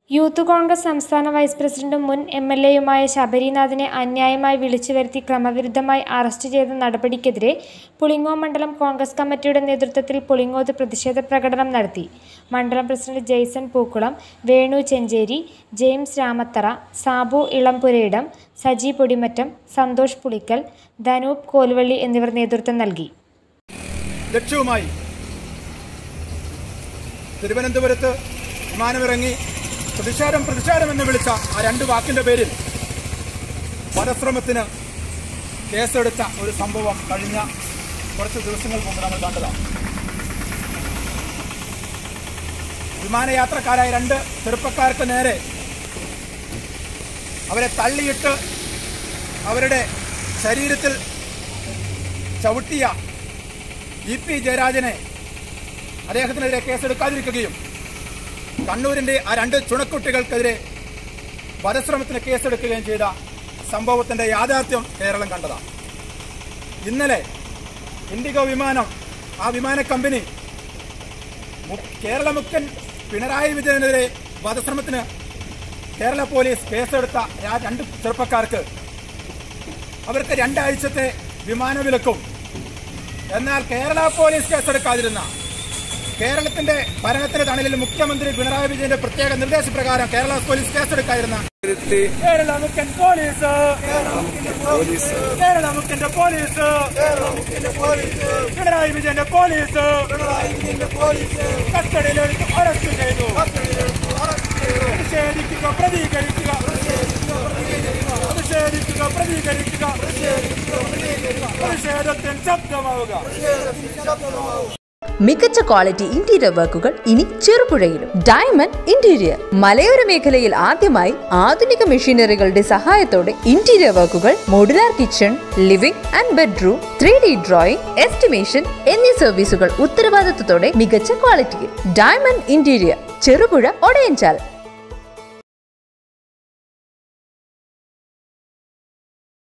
youth Congress സംസ്ഥാന vice പ്രസിഡന്റും മുൻ എം എൽ എയുമായ ശബരിനാഥിനെ അന്യായമായി വിളിച്ചു വരുത്തി ക്രമവിരുദ്ധമായി അറസ്റ്റ് ചെയ്ത നടപടിക്കെതിരെ പുളിങ്ങോ മണ്ഡലം കോൺഗ്രസ് കമ്മിറ്റിയുടെ നേതൃത്വത്തിൽ പുളിങ്ങോത്ത് പ്രതിഷേധ പ്രകടനം നടത്തി മണ്ഡലം പ്രസിഡന്റ് ജെയ്സൺ പൂക്കുളം വേണു ചെഞ്ചേരി ജെയിംസ് രാമത്തറ സാബു ഇളംപുരയിടം സജി പൊടിമറ്റം സന്തോഷ് പുളിക്കൽ ധനൂപ് കോൽവള്ളി എന്നിവർ നേതൃത്വം നൽകി ലക്ഷ്യവുമായി തിരുവനന്തപുരത്ത് വിമാനമിറങ്ങി പ്രതിഷേധം പ്രതിഷേധം എന്ന് വിളിച്ച ആ രണ്ട് വാക്കിന്റെ പേരിൽ വധശ്രമത്തിന് കേസെടുത്ത ഒരു സംഭവം കഴിഞ്ഞ കുറച്ച് ദിവസങ്ങൾക്ക് മുമ്പ് നമ്മൾ കണ്ടതാണ് വിമാനയാത്രക്കാരായ രണ്ട് ചെറുപ്പക്കാർക്ക് നേരെ അവരെ തള്ളിയിട്ട് അവരുടെ ശരീരത്തിൽ ചവിട്ടിയ ഇ പി ജയരാജനെ അദ്ദേഹത്തിനെതിരെ കേസെടുക്കാതിരിക്കുകയും കണ്ണൂരിന്റെ ആ രണ്ട് ചുണക്കുട്ടികൾക്കെതിരെ വധശ്രമത്തിന് കേസെടുക്കുകയും ചെയ്ത സംഭവത്തിന്റെ യാഥാർത്ഥ്യം കേരളം കണ്ടതാണ് ഇന്നലെ ഇൻഡിഗോ വിമാനം ആ വിമാന കമ്പനി മു- കേരള മുഖ്യൻ പിണറായി വിജയനെതിരെ വധശ്രമത്തിന് കേരള പോലീസ് കേസെടുത്ത ആ രണ്ട് ചെറുപ്പക്കാർക്ക് അവർക്ക് രണ്ടാഴ്ചത്തെ വിമാനവിലക്കും എന്നാൽ കേരള പോലീസ് കേസെടുക്കാതിരുന്ന കേരളത്തിന്റെ ഭരണത്തിന്റെ തണലിൽ മുഖ്യമന്ത്രി പിണറായി വിജയന്റെ പ്രത്യേക നിർദ്ദേശപ്രകാരം കേരള പോലീസ് കേസെടുക്കാതിരുന്ന കേരള മുഖ്യൻ പോലീസ് കേരള മുഖ്യന്റെ പോലീസ് പിണറായി വിജയന്റെ പോലീസ് കസ്റ്റഡിയിലെടുത്ത് അറസ്റ്റ് ചെയ്തു പ്രതിഷേധിക്കുക പ്രതികരിക്കുക പ്രതിഷേധിക്കുക പ്രതികരിക്കുക പ്രതിഷേധത്തിന് ശബ്ദമാവുക മികച്ച ക്വാളിറ്റി ഇന്റീരിയർ വർക്കുകൾ ഇനി ചെറുപുഴയിലും ഡയമണ്ട് ഇന്റീരിയർ മലയോര മേഖലയിൽ ആദ്യമായി ആധുനിക മെഷീനറികളുടെ സഹായത്തോടെ ഇന്റീരിയർ വർക്കുകൾ modular kitchen living and bedroom three D drawing estimation എന്നീ സർവീസുകൾ ഉത്തരവാദിത്തത്തോടെ മികച്ച ക്വാളിറ്റിയിൽ ഡയമണ്ട് ഇന്റീരിയർ ചെറുപുഴ ഒടയഞ്ചാൽ